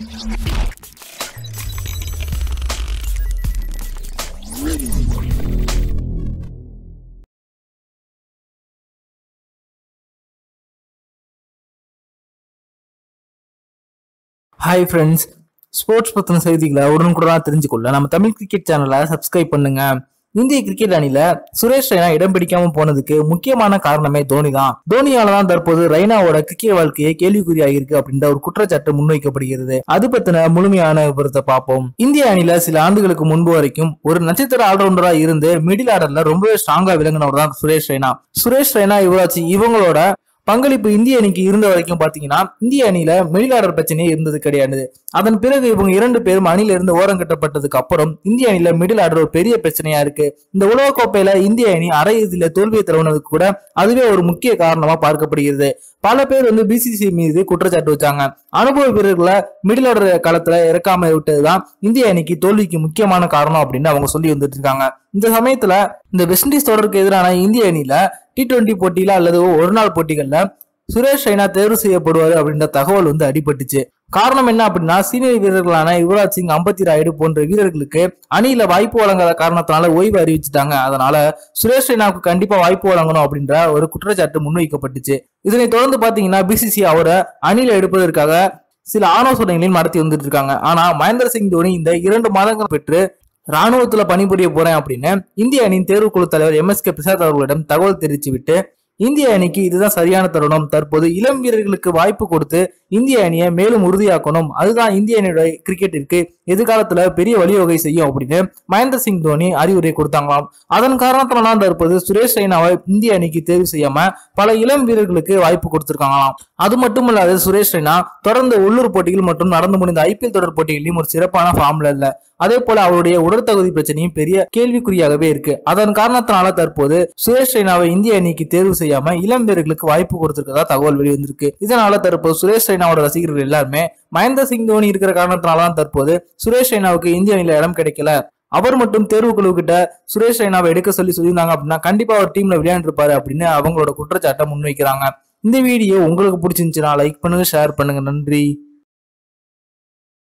hi friends sports பத்தின செய்திகளை உடனுக்குடனா தெரிஞ்சுக்கொள்ள நம்ம தமிழ் கிரிக்கெட் சேனலை சப்ஸ்கிரைப் பண்ணுங்க இந்திய கிரிக்கெட் அணில சுரேஷ் ரெய்னா இடம் பிடிக்காம போனதுக்கு முக்கியமான காரணமே தோனி தான் தோனியால தான் தற்போது ரெய்னாவோட கிரிக்கெட் வாழ்க்கையை கேள்விக்குறியாகிருக்கு அப்படின்ற ஒரு குற்றச்சாட்டு முன்வைக்கப்படுகிறது அது பத்தின முழுமையான விவரத்தை பார்ப்போம் இந்திய அணில சில ஆண்டுகளுக்கு முன்பு வரைக்கும் ஒரு நட்சத்திர ஆல்ரவுண்டரா இருந்து மிடில் ஆர்டர்ல ரொம்பவே ஸ்ட்ராங்கா விளங்கினவர் தான் சுரேஷ் ரெய்னா சுரேஷ் ரெய்னா யுவராஜ் இவங்களோட பங்களிப்பு இந்திய அணிக்கு இருந்த வரைக்கும் பாத்தீங்கன்னா இந்திய அணியில மிடில் ஆர்டர் பிரச்சனையே இருந்தது கிடையாது அதன் பிறகு இவங்க இரண்டு பேரும் அணில இருந்து ஓரம் கட்டப்பட்டதுக்கு அப்புறம் இந்திய அணியில மிடில் ஆர்டர் ஒரு பெரிய பிரச்சனையா இருக்கு இந்த உலகக்கோப்பையில இந்திய அணி அரை இறுதியில தோல்வியை தருவனதுக்கு கூட அதுவே ஒரு முக்கிய காரணமா பார்க்கப்படுகிறது பல பேர் வந்து பிசிசி மீது குற்றச்சாட்டு வச்சாங்க அனுபவ வீரர்களை மிடில் ஆர்டர் காலத்துல இறக்காம விட்டதுதான் இந்திய அணிக்கு தோல்விக்கு முக்கியமான காரணம் அப்படின்னு அவங்க சொல்லி வந்துட்டு இருக்காங்க இந்த சமயத்துல இந்த வெஸ்ட் இண்டீஸ் தொடருக்கு எதிரான இந்திய அணியில டி டுவெண்டி போட்டியில அல்லது ஒரு நாள் போட்டிகள்ல சுரேஷ் ரெய்னா தேர்வு செய்யப்படுவாரு அப்படின்ற தகவல் வந்து அடிபட்டுச்சு காரணம் என்ன அப்படின்னா சீனியர் வீரர்களான யுவராஜ் சிங் அம்பத்தி ராயுடு போன்ற வீரர்களுக்கு அணியில வாய்ப்பு வழங்காத காரணத்தினால ஓய்வு அறிவிச்சுட்டாங்க அதனால சுரேஷ் ரெய்னாவுக்கு கண்டிப்பா வாய்ப்பு வழங்கணும் அப்படின்ற ஒரு குற்றச்சாட்டு முன்வைக்கப்பட்டுச்சு இதனை தொடர்ந்து பாத்தீங்கன்னா பிசிசி அவரை அணியில எடுப்பதற்காக சில ஆலோசனைகளையும் நடத்தி வந்துட்டு இருக்காங்க ஆனா மகேந்திர சிங் தோனி இந்த இரண்டு மாதங்கள் பெற்று ராணுவத்துல பணிபுரிய போறேன் அப்படின்னு இந்திய அணியின் தேர்வுக்குழு தலைவர் எம் எஸ் கே பிரசாத் அவர்களிடம் தகவல் தெரிவித்து விட்டு இந்திய அணிக்கு இதுதான் சரியான தருணம் தற்போது இளம் வீரர்களுக்கு வாய்ப்பு கொடுத்து இந்திய அணியை மேலும் உறுதியாக்கணும் அதுதான் இந்திய அணியுடைய கிரிக்கெட்டிற்கு எதிர்காலத்துல பெரிய வழிவகை செய்யும் அப்படின்னு மகேந்திர சிங் தோனி அறிவுரை கொடுத்தாங்களாம் அதன் காரணத்தினால தற்போது சுரேஷ் ரெய்னாவை இந்திய அணிக்கு தேர்வு செய்யாம பல இளம் வீரர்களுக்கு வாய்ப்பு கொடுத்திருக்காங்களாம் அது மட்டும் இல்லாத சுரேஷ் ரெய்னா தொடர்ந்து உள்ளூர் போட்டிகள் மற்றும் நடந்து முடிந்த ஐபிஎல் தொடர் போட்டிகளிலும் ஒரு சிறப்பான ஃபார்ம்ல இல்ல அதே போல அவருடைய உடற்தகுதி பிரச்சனையும் பெரிய கேள்விக்குறியாகவே இருக்கு அதன் காரணத்தினால தற்போது சுரேஷ் ரெய்னாவை இந்திய அணிக்கு தேர்வு செய்யாம இளம் வீரர்களுக்கு வாய்ப்பு கொடுத்திருக்கதா தகவல் வெளிவந்திருக்கு இதனால தற்போது சுரேஷ் ரெய்னாவோட ரசிகர்கள் எல்லாருமே மகேந்திர சிங் தோனி இருக்கிற காரணத்தினால தான் தற்போது சுரேஷ் ரெய்னாவுக்கு இந்திய அணியில இடம் கிடைக்கல அவர் மட்டும் தேர்வுக்குழு கிட்ட சுரேஷ் ரெய்னாவை எடுக்க சொல்லி சொல்லியிருந்தாங்க அப்படின்னா கண்டிப்பா அவர் டீம்ல விளையாண்டுருப்பாரு அப்படின்னு அவங்களோட குற்றச்சாட்டை முன்வைக்கிறாங்க இந்த வீடியோ உங்களுக்கு பிடிச்சிருந்துச்சுன்னா லைக் பண்ணுங்க ஷேர் பண்ணுங்க நன்றி